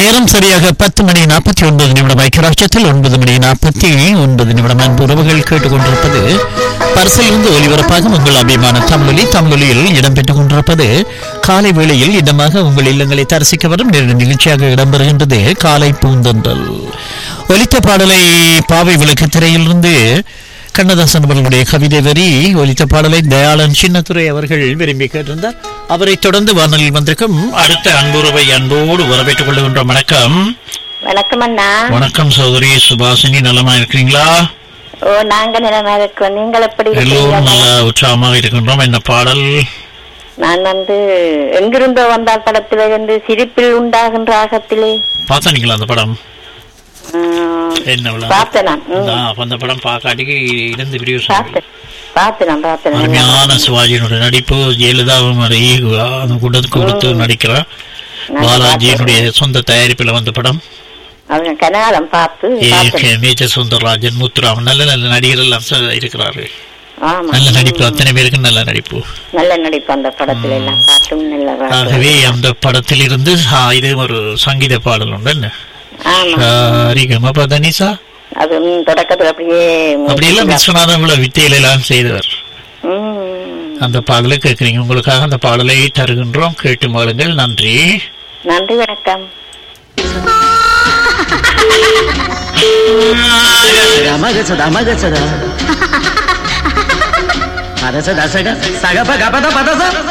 நேரம் சரியாக பத்து மணி நாற்பத்தி ஒன்பது நிமிடம் ஐக்கியராட்சத்தில் ஒன்பது மணி நாற்பத்தி ஒன்பது நிமிடம் அன்பு உறவுகள் கேட்டுக்கொண்டிருப்பது பரிசிலிருந்து ஒலிபரப்பாக உங்கள் அபிமான தமிழொலி தமிழொலியில் இடம்பெற்றுக் கொண்டிருப்பது காலை வேளையில் இடமாக உங்கள் இல்லங்களை தரிசிக்க வரும் நேரடி நிகழ்ச்சியாக இடம்பெறுகின்றது காலை பூந்தொன்றல் ஒலித்த பாடலை பாவை விளக்கு திரையிலிருந்து கண்ணதாசன் அவர்களுடைய கவிதை வரி ஒலித்த பாடலை தயாளன் சின்னத்துரை அவர்கள் விரும்பி கேட்டிருந்தார் அவரை தொடர்ந்து வானொலியில் வந்திருக்கும் அடுத்த அன்புறவை அன்போடு வரவேற்றுக் கொள்கின்ற வணக்கம் வணக்கம் அண்ணா வணக்கம் சௌதரி சுபாசினி நலமா இருக்கிறீங்களா ஓ நாங்க நிலமா இருக்கோம் நீங்கள் எப்படி எல்லோரும் இருக்கீங்க நல்ல உற்சாகமாக இருக்கின்றோம் என்ன பாடல் நான் வந்து எங்கிருந்தோ வந்தால் படத்திலே வந்து சிரிப்பில் உண்டாகின்ற ஆகத்திலே பார்த்தீங்களா அந்த படம் உம், என்ன விழா? பார்த்தேன் நான் ம், நான் அப்ப அந்த படம் பார்க்காட்டிக்கு இருந்து பிரிவு பார்த்தேன் பார்த்தேன் நான் பார்த்தேன் அருமையான சிவாஜியினுடைய நடிப்பு ஜெயலலிதாவும் அதை அந்த கொடுத்து கொடுத்து நடிக்கிறார் பாலாஜியினுடைய சொந்த தயாரிப்பில் வந்த படம் அவங்க கனகாலம் பார்த்து பார்த்தேன் மேஜர் சுந்தரராஜன் முத்துராமன் நல்ல நல்ல நடிகர் எல்லாம் ச- இருக்கிறாரு ஆமா நல்ல நடிப்பு அத்தனை பேருக்கு நல்ல நடிப்பு நல்ல நடிப்பு அந்த படத்துல எல்லாம் பாட்டும் நல்ல பாட்டு. ஆகவே அந்த படத்தில் இருந்து ஆ, இது ஒரு சங்கீத பாடல் உண்டு என்ன ஆமா சரிகம பதனிசா அது ம், தொடக்கத்துல அப்படியே அப்படியெல்லாம் விஸ்வநாதன் உள்ள வித்தையில எல்லாம் செய்தவர் ம், அந்த பாடலை கேட்குறீங்க உங்களுக்காக அந்த பாடலை தருகின்றோம் கேட்டு மாளுங்கள் நன்றி நன்றி வணக்கம் మగసద మగసద పదస దశగ సగప గపద పదస